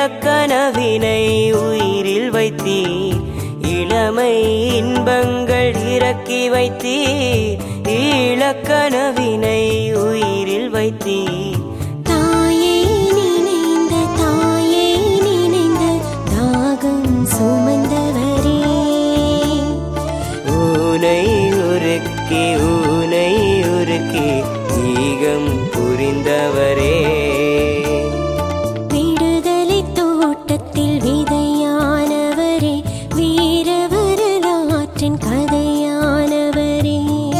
ஈழக்கனவினை உயிரில் வைத்தீர் இளமை இன்பங்கள் இறக்கி வைத்தீர் ஈழக்கனவினை உயிரில் வைத்தீர் தாயே நினைந்த தாயே நினைந்த தாகம் சுமந்தவரே ஊனை உருக்கி ஊனை உருக்கி ஈகம் புரிந்தவரே விடுதலை தோட்டத்தில் விதையானவரே வீர வரலாற்றின் கதையானவரே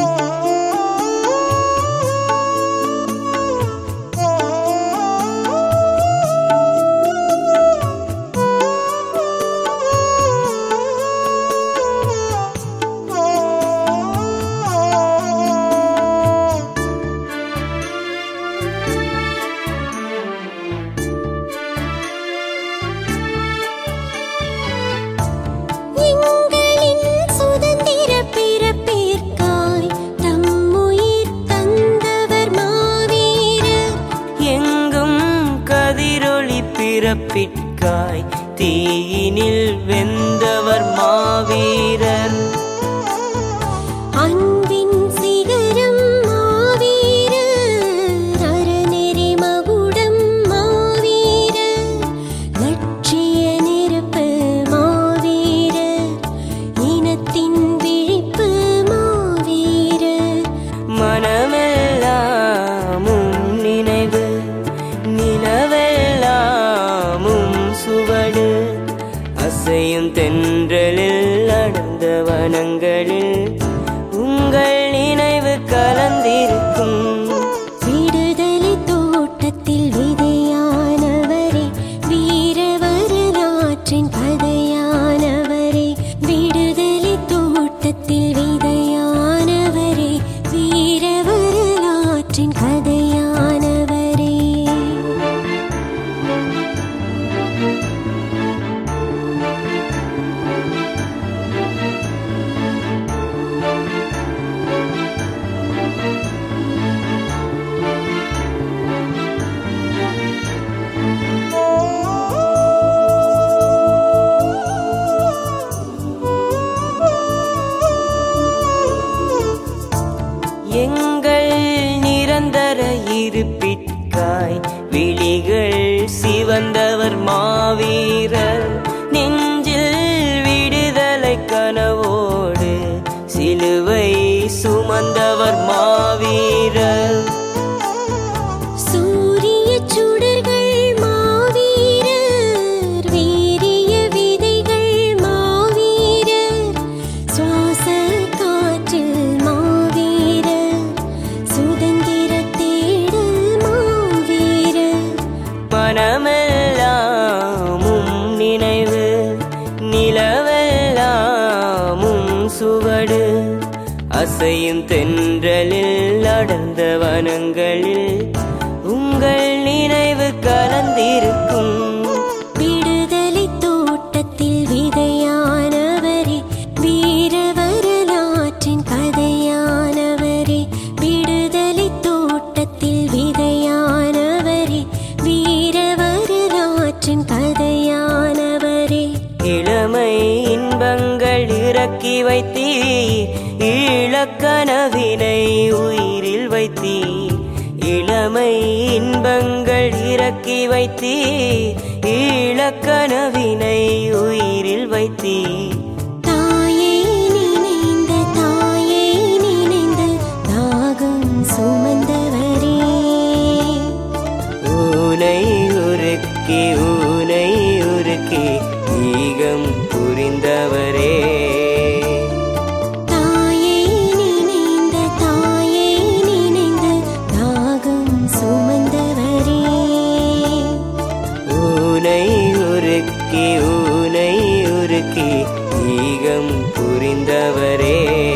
எங்களின் சுதந்திர பிறப்பிற்காய் தம்முயிர் தந்தவர் மாவீரர் எங்கும் கதிரொளி பிறப்பிற்காய் தீயினில் வெந்தவர் மாவீரர் அன்பின் சிகரம் மாவீரர் அறநெறி மகுடம் மாவீரர் லட்சிய நெருப்பு மாவீரர் இனத்தின் விழிப்பு மாவீரர் மனமெல்லாமும் நினைவு நிலவெல்லாமும் சுவடு அசையும் தென்றலில் அடர்ந்த வனங்களில் உங்கள் நினைவு கலந்திருக்கும் விடுதலை தோட்டத்தில் விதையானவரே வீர வரலாற்றின் கதையானவரே விடுதலை தோட்டத்தில் விதையானவரே வீர வரலாற்றின் கதையானவரே எங்கள் நிரந்தர இருப்பிற்காய் விழிகள் சிவந்தவர் மாவீரர் நெஞ்சில் விடுதலை கனவோடு சிலுவை சுமந்தவர் மாவீரர் சூரிய சுடர்கள் மாவீரர் வீரிய விதைகள் மாவீரர் சுவாச காற்றில் மாவீரர் சுதந்திர தேடல் மாவீரர் மனமெல்லாமும் நினைவு நிலவெல்லாமும் சுவடு அசையும் தென்றலில் அடர்ந்த வனங்களில் உங்கள் நினைவு கலந்திருக்கும் விடுதலை தோட்டத்தில் விதையானவரே வீர வரலாற்றின் கதையானவரே விடுதலை தோட்டத்தில் விதையானவரே வீர வரலாற்றின் கதையானவரே இளமை இன்பங்கள் இறக்கி வைத்தீர் ஈழக்கனவினை உயிரில் வைத்தீர் இளமை இன்பங்கள் இறக்கி வைத்தீர் ஈழக்கனவினை உயிரில் வைத்தீர் தாயே நினைந்த தாயே நினைந்த தாகம் சுமந்தவரே ஊனை உருக்கி ஊனை உருக்கி ஈகம் புரிந்தவரே தாயே நினைந்த தாயே நினைந்த தாகம் சுமந்தவரே ஊனை உருக்கி ஊனை உருக்கி ஈகம் புரிந்தவரே